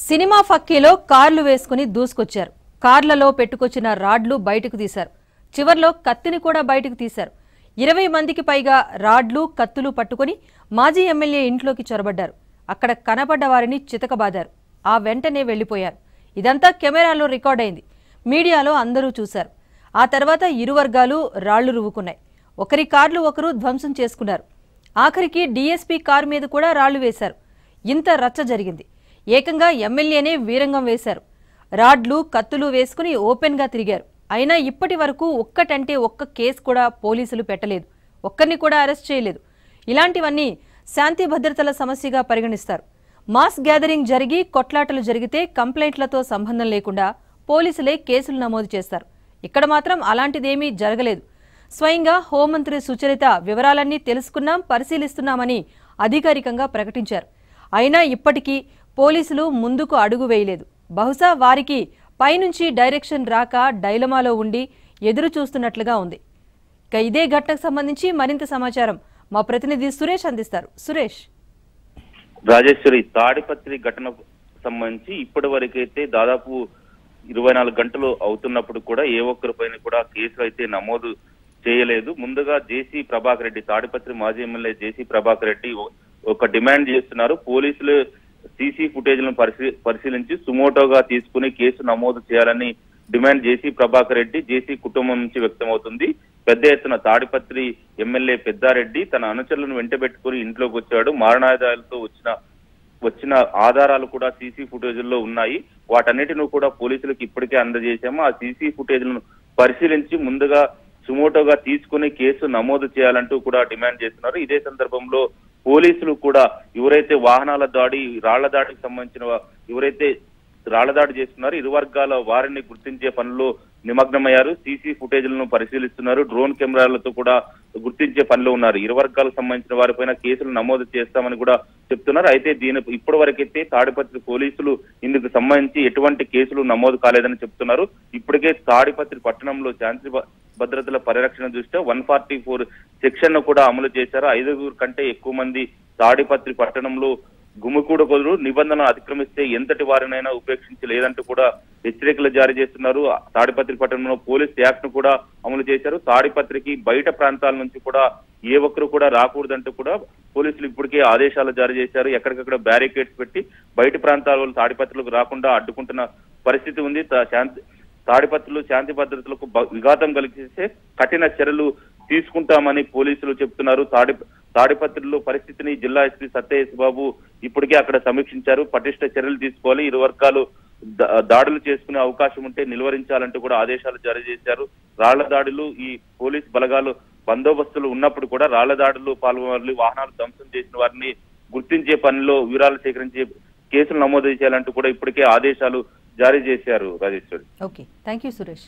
cinema ఫక్కీలో కార్లు వేసుకుని దూసుకొచ్చారు కార్లలో పెట్టుకొచ్చిన రాడ్లు బయటకు తీశారు చివర్లో కత్తిని కూడా బయటకు తీశారు ఇరవై మందికి పైగా రాడ్లు కత్తులు పట్టుకుని మాజీ ఎమ్మెల్యే ఇంట్లోకి చొరబడ్డారు అక్కడ కనపడ్డ వారిని చితకబాదారు ఆ వెంటనే వెళ్లిపోయారు ఇదంతా కెమెరాలో రికార్డ్ అయింది మీడియాలో అందరూ చూశారు ఆ తర్వాత ఇరు వర్గాలు రాళ్లు రువ్వుకున్నాయి ఒకరి కార్లు ఒకరు ధ్వంసం చేసుకున్నారు ఆఖరికి డీఎస్పీ కారు మీద కూడా రాళ్లు వేశారు ఇంత రచ్చ జరిగింది ఏకంగా ఎమ్మెల్యేనే వీరంగం వేశారు రాడ్లు కత్తులు వేసుకుని ఓపెన్గా తిరిగారు అయినా ఇప్పటి వరకు ఒక్కటంటే ఒక్క కేసు కూడా పోలీసులు పెట్టలేదు ఒక్కరిని కూడా అరెస్ట్ చేయలేదు ఇలాంటివన్నీ శాంతి భద్రతల సమస్యగా పరిగణిస్తారు మాస్ గ్యాదరింగ్ జరిగి కొట్లాటలు జరిగితే కంప్లైంట్లతో సంబంధం లేకుండా పోలీసులే కేసులు నమోదు చేస్తారు ఇక్కడ మాత్రం అలాంటిదేమీ జరగలేదు స్వయంగా హోంమంత్రి సుచరిత వివరాలన్నీ తెలుసుకున్నాం పరిశీలిస్తున్నామని అధికారికంగా ప్రకటించారు అయినా ఇప్పటికీ పోలీసులు ముందుకు అడుగు వేయలేదు బహుశా వారికి పైనుంచి డైరెక్షన్ రాక డైలమాలో ఉండి ఎదురు చూస్తున్నట్లుగా ఉంది ఇక ఇదే ఘటనకు సంబంధించి మరింత సమాచారం మా ప్రతినిధి సురేష్ అందిస్తారు సురేష్ రాజేశ్వరి తాడిపత్రి ఘటనకు సంబంధించి ఇప్పటి వరకైతే దాదాపు ఇరవై నాలుగు గంటలు అవుతున్నప్పుడు కూడా ఏ ఒక్కరిపైన కూడా కేసులు అయితే నమోదు చేయలేదు ముందుగా జేసీ ప్రభాకర్ రెడ్డి తాడిపత్రి మాజీ ఎమ్మెల్యే జేసీ ప్రభాకర్ రెడ్డి ఒ- ఒక డిమాండ్ చేస్తున్నారు పోలీసులు సీసీ ఫుటేజ్లను పరిశీ పరిశీలించి సుమోటోగా తీసుకుని కేసు నమోదు చేయాలని demand JC Prabhakar Reddy JC కుటుంబం నుంచి వ్యక్తమవుతుంది పెద్ద ఎత్తున తాడిపత్రి ఎమ్మెల్యే పెద్దారెడ్డి తన అనుచరులను వెంటబెట్టుకుని ఇంట్లోకి వచ్చాడు మారణాయుధాలతో వచ్చిన వచ్చిన ఆధారాలు కూడా సీసీ ఫుటేజ్ల్లో ఉన్నాయి వాటన్నిటిని కూడా పోలీసులకు ఇప్పటికే అందజేశాము ఆ సీసీ ఫుటేజ్లను పరిశీలించి ముందుగా సుమోటోగా తీసుకుని కేసు నమోదు చేయాలంటూ కూడా డిమాండ్ చేస్తున్నారు ఇదే సందర్భంలో పోలీసులు కూడా ఎవరైతే వాహనాల దాడి రాళ్ల దాడికి సంబంధించిన వా- ఎవరైతే రాళ్ల దాడి చేస్తున్నారు ఇరు వర్గాల వారిని గుర్తించే పనిలో నిమగ్నమయ్యారు సీసీ ఫుటేజ్లను పరిశీలిస్తున్నారు డ్రోన్ కెమెరాలతో కూడా గుర్తించే పనిలో ఉన్నారు ఇరు వర్గాలకు సంబంధించిన వారిపైన కేసులు నమోదు చేస్తామని కూడా చెప్తున్నారు అయితే దీని ఇప్పటి వరకైతే తాడిపత్రి పోలీసులు ఇందుకు సంబంధించి ఎటువంటి కేసులు నమోదు కాలేదని చెప్తున్నారు ఇప్పటికే తాడిపత్రి పట్టణంలో శాంతి భ- భద్రతల పరిరక్షణ దృష్ట్యా వన్ ఫార్టీ ఫోర్ సెక్షన్ ను కూడా అమలు చేశారు ఐదుగురు కంటే ఎక్కువ మంది తాడిపత్రి పట్టణంలో గుమికూడకూడదు నిబంధనలు అతిక్రమిస్తే ఎంతటి వారినైనా ఉపేక్షించి లేదంటూ కూడా హెచ్చరికలు జారీ చేస్తున్నారు తాడిపత్రి పట్టణంలో పోలీస్ యాక్ట్ ను కూడా అమలు చేశారు తాడిపత్రికి బయట ప్రాంతాల నుంచి కూడా ఏ ఒక్కరు కూడా రాకూడదంటూ కూడా పోలీసులు ఇప్పటికే ఆదేశాలు జారీ చేశారు ఎక్కడికక్కడ బ్యారికేడ్స్ పెట్టి బయట ప్రాంతాల వాళ్ళు తాడిపత్రులకు రాకుండా అడ్డుకుంటున్న పరిస్థితి ఉంది తా- శాంతి తాడిపత్రులు శాంతి భద్రతలకు బ- విఘాతం కలిగిస్తే కఠిన చర్యలు తీసుకుంటామని పోలీసులు చెప్తున్నారు తాడి తాడిపత్రిలో పరిస్థితిని జిల్లా ఎస్పీ సత్యేష్ బాబు ఇప్పటికే అక్కడ సమీక్షించారు పటిష్ట చర్యలు తీసుకోవాలి ఇరు వర్గాలు దా- దాడులు చేసుకునే అవకాశం ఉంటే నిలువరించాలంటూ కూడా ఆదేశాలు జారీ చేశారు రాళ్ల దాడులు ఈ పోలీస్ బలగాలు బందోబస్తులు ఉన్నప్పుడు కూడా రాళ్ల దాడులు పాల్గొని వాహనాలు ధ్వంసం చేసిన వారిని గుర్తించే పనిలో వివరాలు సేకరించే కేసులు నమోదు చేయాలంటూ కూడా ఇప్పటికే ఆదేశాలు జారీ చేశారు Rajeshwari okay thank you Suresh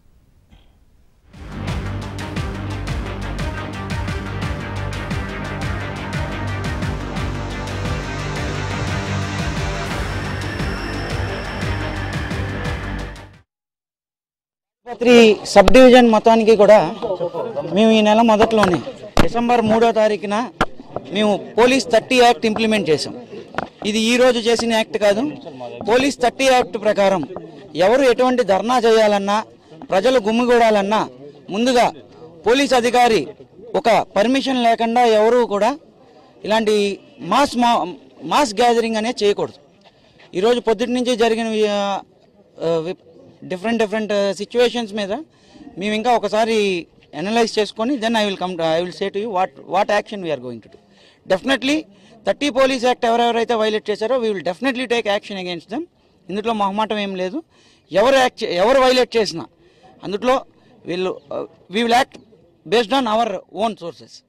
ఆసుపత్రి సబ్ డివిజన్ మొత్తానికి కూడా మేము ఈ నెల మొదట్లోనే డిసెంబర్ మూడో తారీఖున మేము పోలీస్ థర్టీ యాక్ట్ ఇంప్లిమెంట్ చేసాం ఇది ఈ రోజు చేసిన యాక్ట్ కాదు పోలీస్ థర్టీ యాక్ట్ ప్రకారం ఎవరు ఎటువంటి ధర్నా చేయాలన్నా ప్రజలు గుమ్మిగూడాలన్నా ముందుగా పోలీస్ అధికారి ఒక పర్మిషన్ లేకుండా ఎవరు కూడా ఇలాంటి మాస్ మా- మాస్ గ్యాదరింగ్ అనేది చేయకూడదు ఈరోజు పొద్దుటి నుంచి జరిగిన డిఫరెంట్ డిఫరెంట్ సిచ్యువేషన్స్ మీద మేము ఇంకా ఒకసారి అనలైజ్ చేసుకొని then I will come I will say to you what what action we are going to do definitely thirty police act ఎవరెవరైతే వైలేట్ చేశారో we will definitely take action against them ఇందులో మొహమాటం ఏం లేదు ఎవరు యాక్ట్ ఎవరు వైలేట్ చేసినా అందులో వీళ్ళు we will act based on our own sources